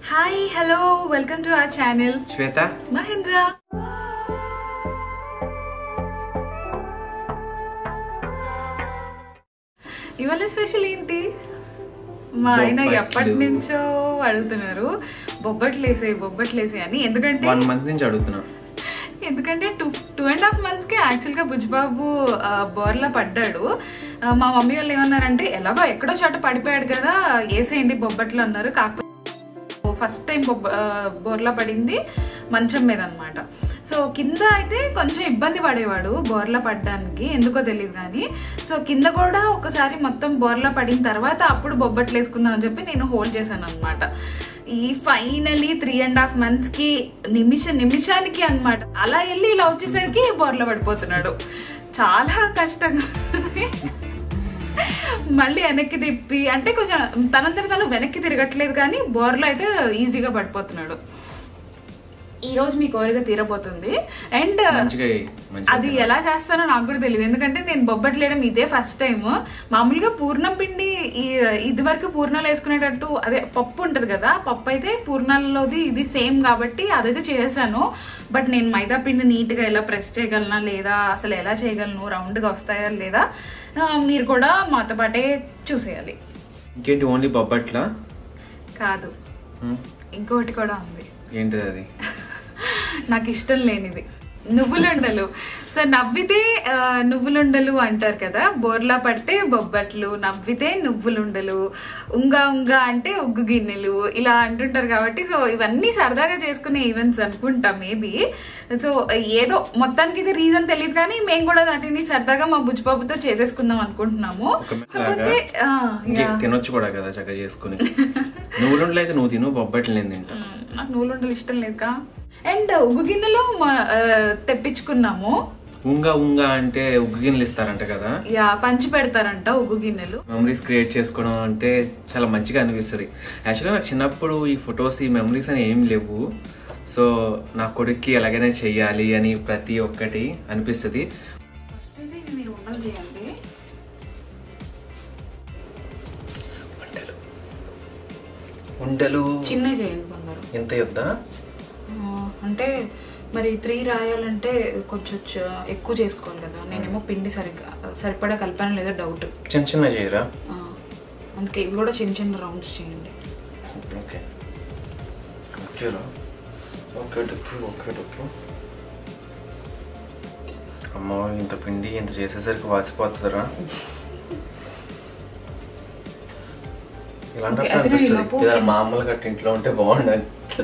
Hi hello welcome to our channel Swetha Mahendra ఇవాళ special ఏంటి మా ఆయన బొబ్బట్లు. ఎప్పటి నుంచో అడుగుతున్నారు బొబ్బట్లు వేసాయి బొబ్బట్లు వేసాయి అని ఎందుకంటే వన్ మంత్ నుంచి అడుగుతున్నా ఎందుకంటే two two and half months కి యాక్చువల్ గా బుజ్జిబాబు ఆ, బోర్లా పడ్డాడు ఆ, మా మమ్మీ వాళ్ళు ఏమన్నారంటే ఎలాగో ఎక్కడో చోట పడిపోయాడు కదా వేసేయండి బొబ్బట్లు అన్నారు కాకపోతే ఫస్ట్ టైం బొబ్బ ఆ, బోర్లా పడింది మంచం మీద అనమాట సో కింద అయితే కొంచెం ఇబ్బంది పడేవాడు బోర్లా పడడానికి ఎందుకో తెలియదు కానీ సో కింద కూడా ఒకసారి మొత్తం బోర్లా పడిన తర్వాత అప్పుడు బొబ్బట్లు వేసుకుందాం అని చెప్పి నేను హోల్డ్ చేశాను అనమాట ఈ finally three and half months కి నిమిష నిమిషానికి అన్నమాట అలా వెళ్ళి ఇలా వచ్చేసరికి బోర్లా పడిపోతున్నాడు చాలా కష్టంగా ఉంది. మళ్ళీ వెనక్కి తిప్పి అంటే కొంచెం తనంతట తను వెనక్కి తిరగట్లేదు కానీ బోర్లో అయితే ఈజీగా పడిపోతున్నాడు ఈ రోజు మీ కోరిక తీరబోతుంది అండ్ మంచిగా ఎయ్, మంచిగా అది ఎలా చేస్తానో నాకు కూడా తెలియదు ఎందుకంటే నేను బొబ్బట్లు వేయడం ఇదే ఫస్ట్ టైం మామూలుగా పూర్ణం పిండి ఈ- ఇది వరకు పూర్ణాలు వేసుకునేటట్టు అదే పప్పు ఉంటది కదా పప్పు అయితే పూర్ణాలలోది ఇది సేమ్ కాబట్టి అదైతే చేశాను బట్ నేను మైదా పిండి నీట్ గా ఎలా ప్రెస్ చేయగలనా లేదా అసలు ఎలా చేయగలను రౌండ్ గా వస్తాయా లేదా ఆ, మీరు కూడా మాతో పాటే చూసేయాలి ఇంకేంటి ఓన్లీ బొబ్బట్లా కాదు హ్మ్, ఇంకోటి కూడా ఉంది ఏంటిది అది నాకు ఇష్టం లేనిది నువ్వులుండలు సో నవ్వితే ఆ, నువ్వులుండలు అంటారు కదా బోర్లా పడితే బొబ్బట్లు నవ్వితే నువ్వులుండలు ఉంగా ఉంగా అంటే ఉగ్గు గిన్నెలు ఇలా అంటుంటారు కాబట్టి సో ఇవన్నీ సరదాగా చేసుకునే ఈవెంట్స్ అనుకుంటా మేబీ సో ఏదో మొత్తానికి ఇది రీజన్ తెలియదు కానీ మేము కూడా వాటిని సరదాగా మా బుజ్జిబాబుతో చేసేసుకుందాం అనుకుంటున్నాము ఒక మెస్ కాకపోతే ఆ, ఇంకే యా. తినొచ్చు కూడా కదా చక్కగా చేసుకుని నువ్వులుండలు అయితే నువ్వు తిను బొబ్బట్లు నేను తింటా మ్మ్. నాకు నూలుండలు ఇష్టం లేదుగా అండ్ ఉగ్గు గిన్నెలు మా- ఆ, తెప్పించుకున్నాము ఉంగా ఉంగా అంటే ఉగ్గు గిన్నెలు ఇస్తారంట కదా యా పంచి పెడతారంట ఉగ్గు గిన్నెలు మెమరీస్ క్రియేట్ చేసుకోవడం అంటే చాలా మంచిగా అనిపిస్తుంది యాక్చువల్గా నాకు చిన్నప్పుడు ఈ ఫొటోస్ ఈ మెమరీస్ అని ఏం లేవు సో నా కొడుక్కి ఎలాగైనా చెయ్యాలి అని ప్రతి ఒక్కటి అనిపిస్తుంది ఫస్ట్ అయితే ఇది మీరు ఉండలు చేయండి ఉండలు చిన్న చేయండి బంగారు ఎంత యొద్దా ఆ, అంటే మరి త్రీ రాయాలంటే కొంచెం చ- ఎక్కువ చేసుకోవాలి కదా నేనేమో పిండి సరిగ్గా సరిపడా కలిపాను లేదా డౌట్ చిన్న చిన్న చేయరా అందుకే ఇవి కూడా చిన్న చిన్న రౌండ్స్ చేయండి ఓకే వచ్చారా ఓకే డొక్కు ఓకే డొక్కు అమ్మో ఇంత పిండి ఇంత చేసేసరికి వాసిపోతుందిరా ఇలాంటప్పుడు Okay, అదే అనిపిస్తుంది ఈలోపు ఇలా కింద- మామూలుగా అట్ట ఇంట్లో ఉంటే బాగుండదు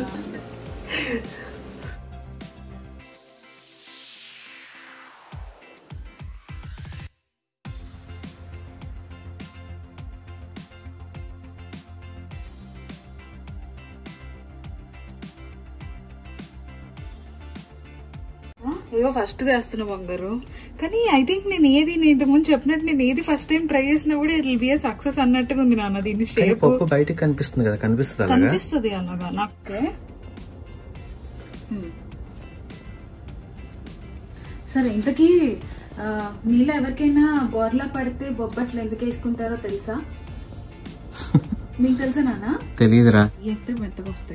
ఏదో ఫస్ట్ చేస్తున్నా బంగారు కానీ ఐ థింక్ నేను ఏది నేను ఇంతకుముందు చెప్పినట్టు నేను ఏది ఫస్ట్ టైం ట్రై చేసినా కూడా ఇట్ బి సక్సెస్ అన్నట్టుగా ఉంది నాన్న దీని షేప్ పప్పు బయటకు కనిపిస్తుంది కదా కనిపిస్తుంది అలాగా కనిపిస్తుంది అలాగా నాకు హ్మ్. సరే ఇంతకీ ఆ, మీలో ఎవరికైనా బోర్లా పడితే బొబ్బట్లు ఎందుకు వేసుకుంటారో తెలుసా మీకు తెలుసా నాన్న తెలియదురా వేస్తే మెత్తగా వస్తాయి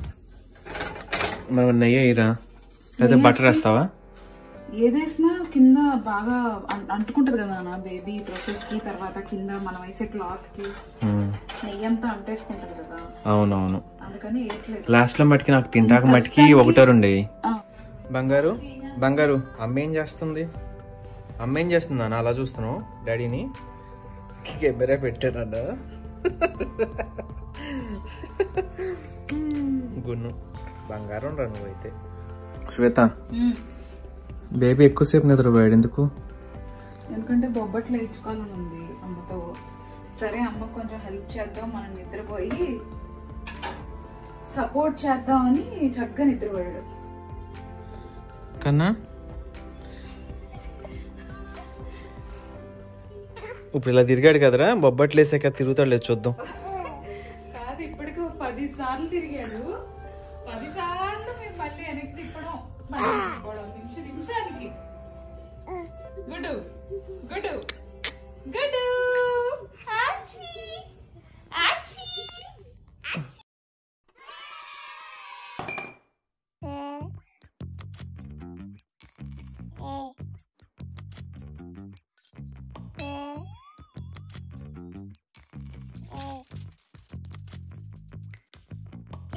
మరి నెయ్యి అయ్యిరా లేదా బటర్ వేస్తావా ఏదేసినా కింద బాగా అం- అంటుకుంటది కదా నాన్న బేబీ ప్రాసెస్ కి తర్వాత కింద మనం వేసే క్లాత్ కి నెయ్యి అంతా అంటేసుకుంటది కదా అవునవును అందుకని వేయట్లేదు లాస్ట్ లో మటుకి నాకు తింటాక మటుకి ఒకటో రెండేవి ఆ, బంగారు బంగారు అమ్మ ఏం చేస్తుంది అమ్మ ఏం చేస్తుంది నాన్న అలా చూస్తున్నావు డాడీని కెమెరా పెట్టానన్న గున్ను బంగారం రా నువ్వైతే శ్వేత ఉమ్. బేబీ ఎక్కువసేపు నిద్రపోయాడు ఎందుకు ఎందుకంటే బొబ్బట్లు వేయించుకోవాలని ఉంది అమ్మతో సరే అమ్మ కొంచెం హెల్ప్ చేద్దాం మనం నిద్రపోయి సపోర్ట్ చేద్దామని చక్కగా నిద్రపోయాడు కన్నా ఇప్పుడు ఇలా తిరిగాడు కదరా బొబ్బట్లు వేసాక తిరుగుతాడు లేదు చూద్దాం కాదు ఇప్పటికి పది సార్లు తిరిగాడు పది సార్లు మేము మళ్ళీ వెనక్కి తిప్పడం మళ్ళీ తిప్పడం నిమిష నిమిషానికి గుడు గుడు గుడు ఆచి ఆచి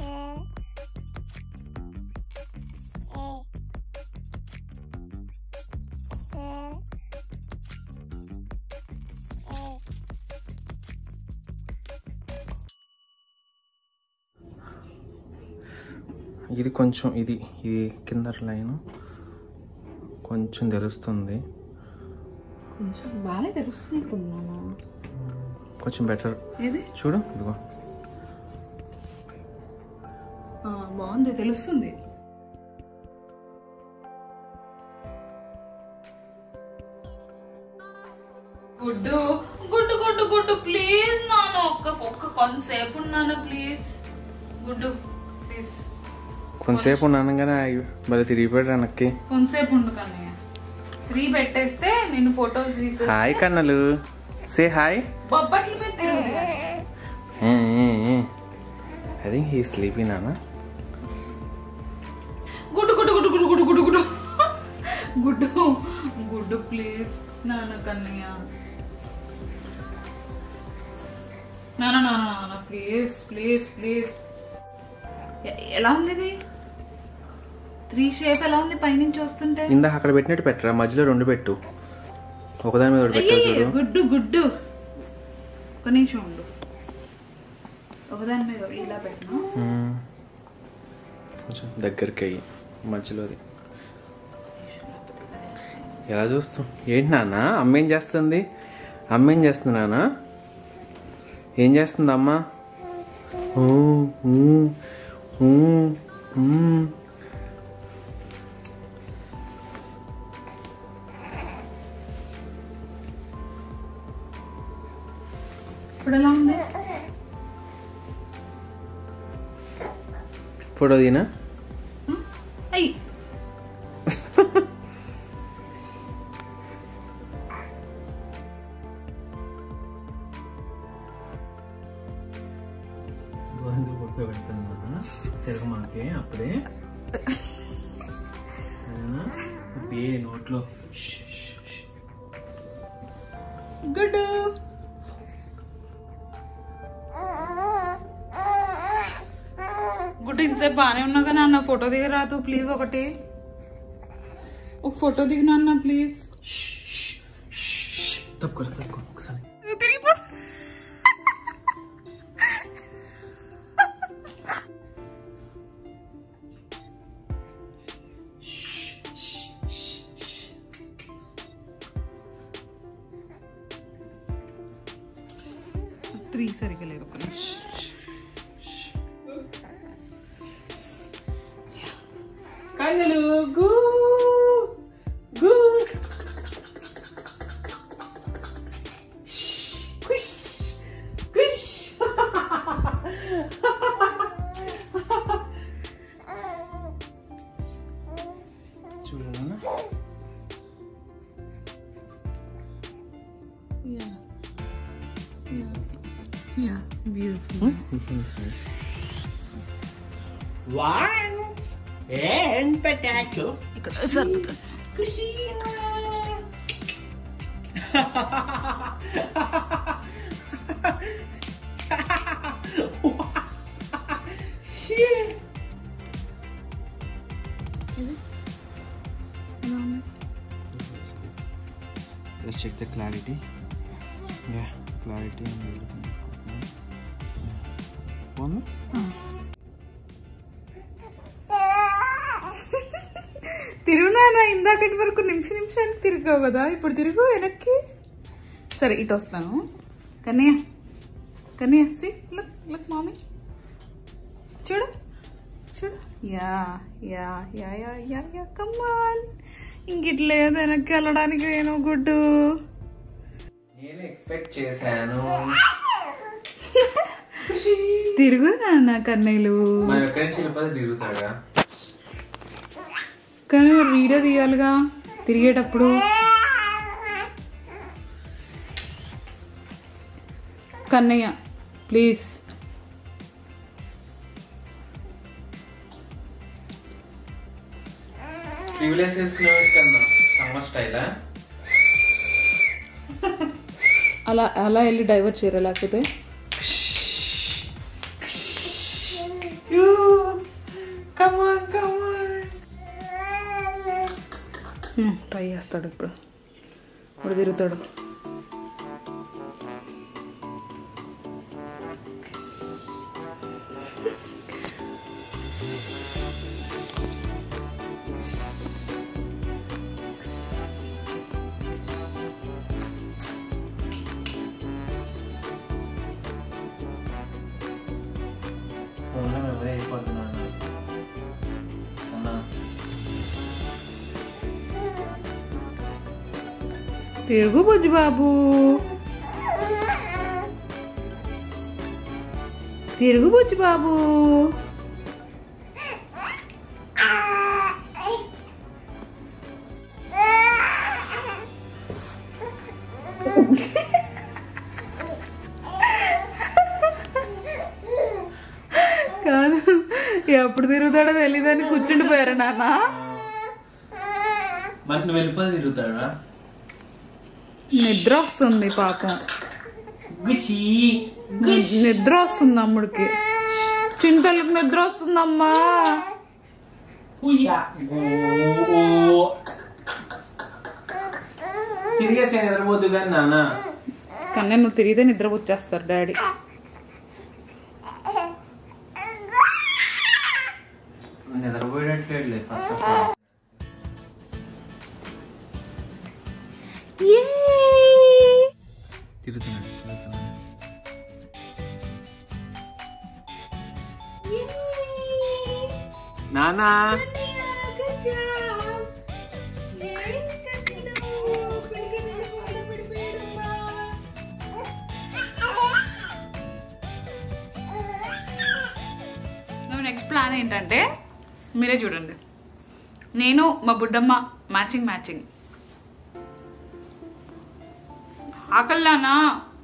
ఇది కొంచెం ఇది ఇది కింద లైన్ కొంచెం తెలుస్తుంది కొంచెం బాగానే తెలుస్తున్నట్టున్నాను కొంచెం బెటర్ ఏది చూడు ఇదిగో ఆ, బాగుంది తెలుస్తుంది గుడ్డు గుడ్డు గుడ్డు గుడ్డు ప్లీజ్ నాన్న ఒక్క ఒక్క కొంతసేపు ఉన్నాను ప్లీజ్ గుడ్డు ప్లీజ్ కొంతసేపు ఉన్నాను కానీ మళ్ళీ తిరిగిపోయాడు వెనక్కి కొంతసేపు ఉండు కన్నయ్య త్రీ పెట్టేస్తే నేను ఫోటోలు తీసే హాయ్ కన్నలు సే హాయ్ బొబ్బట్ల మీద తిరుగుతుంది ఐ థింక్ హీ స్లీపీ నాన్న గుడ్డు గుడ్డు గుడ్డు గుడ్డు గుడ్డు గుడ్డు గుడ్డు గుడ్డు గుడ్డు ప్లీజ్ నాన్న కన్నయ్య నాన్న నాన్న నాన్న ప్లీజ్ ప్లీజ్ ప్లీజ్ ఎలా ఉంది ఇది త్రీ షేప్ ఎలా ఉంది పైనుంచి వస్తుంటే ఇందాక అక్కడ పెట్టినట్టు పెట్టరా మధ్యలో రెండు పెట్టు ఒకదాని మీద ఒకటి పెట్టావు అయ్యి, చూడు గుడ్డు గుడ్డు ఒక నిమిషం ఉండు ఒకదాని మీద ఒకటి ఇలా పెట్టినా మ్మ్. కొంచెం దగ్గరికి అయ్యి మధ్యలోది ఎలా చూస్తాం ఏంటి నాన్న అమ్మ ఏం చేస్తుంది అమ్మ ఏం చేస్తుంది నాన్న ఏం చేస్తుంది అమ్మ ఊ, ఊ, ఊ, ఊ. ఇప్పుడు ఎలా ఉంది ఫోటో తీనా అయ్యి ఫోటో పెడుతున్నా తిరగమాకే అప్పుడే ఏ నోట్లో గుడ్డు గుడ్డు ఇంతసేపు బాగానే ఉన్నా కానీ అన్న ఫోటో దిగరాదు ప్లీజ్ ఒకటి ఒక ఫోటో దిగిన అన్న ప్లీజ్ తక్కువ తక్కువ ఒకసారి త్రీ సరిగ్గా లేదు ఒక నిమిషం. కన్నలు గు గు కుష్ కుష్ చూడనా Yeah. Yeah. Yeah, beautiful. One and potato. ఇక్కడ సర్దుతుంది Let's check the clarity. Yeah, clarity and everything is good now. Yeah. One more? తిరుగునానా ఇందాకటి వరకు నిమిష నిమిషానికి తిరిగావు కదా ఇప్పుడు తిరుగు వెనక్కి సరే ఇటు వస్తాను Kannaiah Kannaiah see look look mommy చూడు చూడు యా యా యా యా యా యా కమ్మాన్ ఇంకిట్లేదు వెనక్కి వెళ్ళడానికి నేను గుడ్డు నేను ఎక్స్పెక్ట్ చేశాను తిరుగు నాన్న కన్నయ్యలు మనం ఎక్కడి నుంచి వెళ్ళిపోతే తిరుగుతాడా కానీ మరి వీడియో తీయాలిగా తిరిగేటప్పుడు కన్నయ్య ప్లీజ్ స్లీవ్లెస్ వేసుకునేవాడి కన్నా సమ్మర్ స్టైలా అలా అలా వెళ్ళి డైవర్ట్ చేయరా లేకపోతే యూ ట్రై చేస్తాడు ఇప్పుడు ఇప్పుడు తిరుగుతాడు ఫోన్లో మెమరీ అయిపోతున్నాను అన్నా తిరుగు బుజ్జి బాబు తిరుగు బుజ్జి బాబు కాదు ఎప్పుడు తిరుగుతాడో తెలియదని కూర్చుండిపోయారు నాన్న మరి నువ్వు వెళ్ళిపోతే తిరుగుతాడా నిద్ర వస్తుంది పాపం గుషి నిద్ర వస్తుంది అమ్ముడికి చింతలకు నిద్ర వస్తుందమ్మా ఉయ్యా తిరిగేసే నిద్రపోద్దు కానీ నాన్న కానీ నువ్వు తిరిగితే నిద్ర వచ్చేస్తారు డాడీ నిద్రపోయేటట్లేదు ఫస్ట్ ఆఫ్ ఆల్ తిరుగుతున్నాడు తిరుగుతున్నాడు నానా నెక్స్ట్ ప్లాన్ ఏంటంటే మీరే చూడండి నేను మా బుడ్డమ్మ మ్యాచింగ్ మ్యాచింగ్ ఆకల్లానా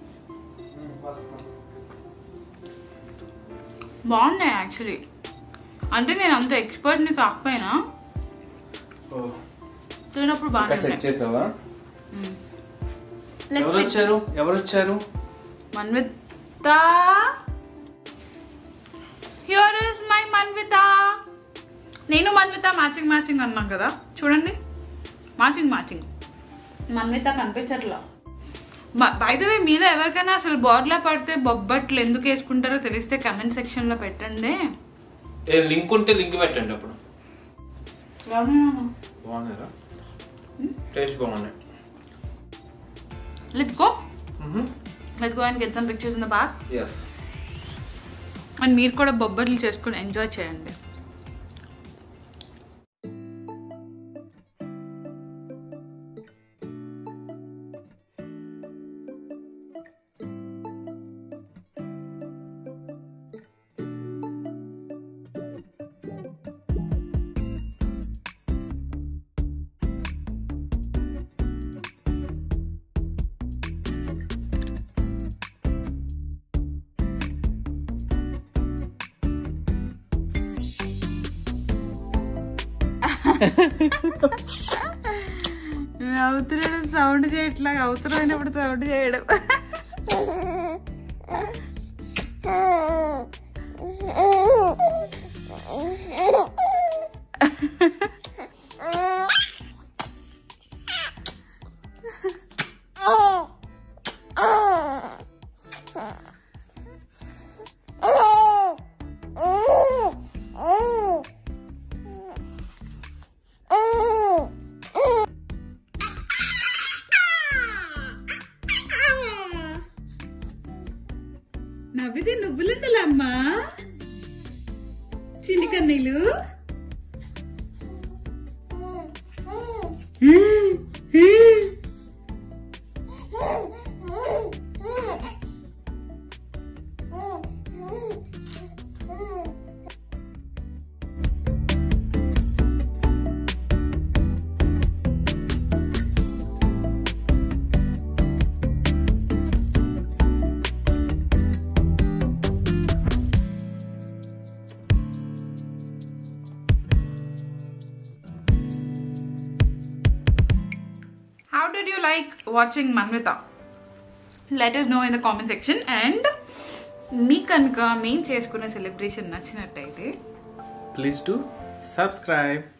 బాగున్నాయి యాక్చువల్లీ అంటే నేను అంత ఎక్స్పర్ట్ని కాకపోయినా తినప్పుడు బాగా సెట్ చేసావా ఎవరు వచ్చారు ఎవరు వచ్చారు Manvitha here is my Manvitha నేను మన్విత మ్యాచింగ్ మ్యాచింగ్ అన్నాం కదా చూడండి మ్యాచింగ్ మ్యాచింగ్ మన్విత కనిపించట్లా బై ద వే మీద ఎవరికైనా అసలు బోర్లా పడితే బొబ్బట్లు ఎందుకు వేసుకుంటారో తెలిస్తే కమెంట్ సెక్షన్ లో పెట్టండి లింక్ ఉంటే లింక్ పెట్టండి అప్పుడు బాగున్నారా టేస్ట్ బాగున్నాయి let's go let's go and get some pictures in the back yes and మీరు కూడా బొబ్బట్లు చేసుకుని ఎంజాయ్ చేయండి అవుతున్నాడు సౌండ్ చేయట్లా అవసరమైనప్పుడు సౌండ్ చేయడం నవ్వితే నువ్వులుండలమ్మా చిన్ని కన్నీళ్ళు How did you like watching Manvita? Let us know in the comment section and మీకు కనుక మేము చేసుకునే సెలబ్రేషన్ నచ్చినట్టయితే ప్లీజ్ టు సబ్స్క్రైబ్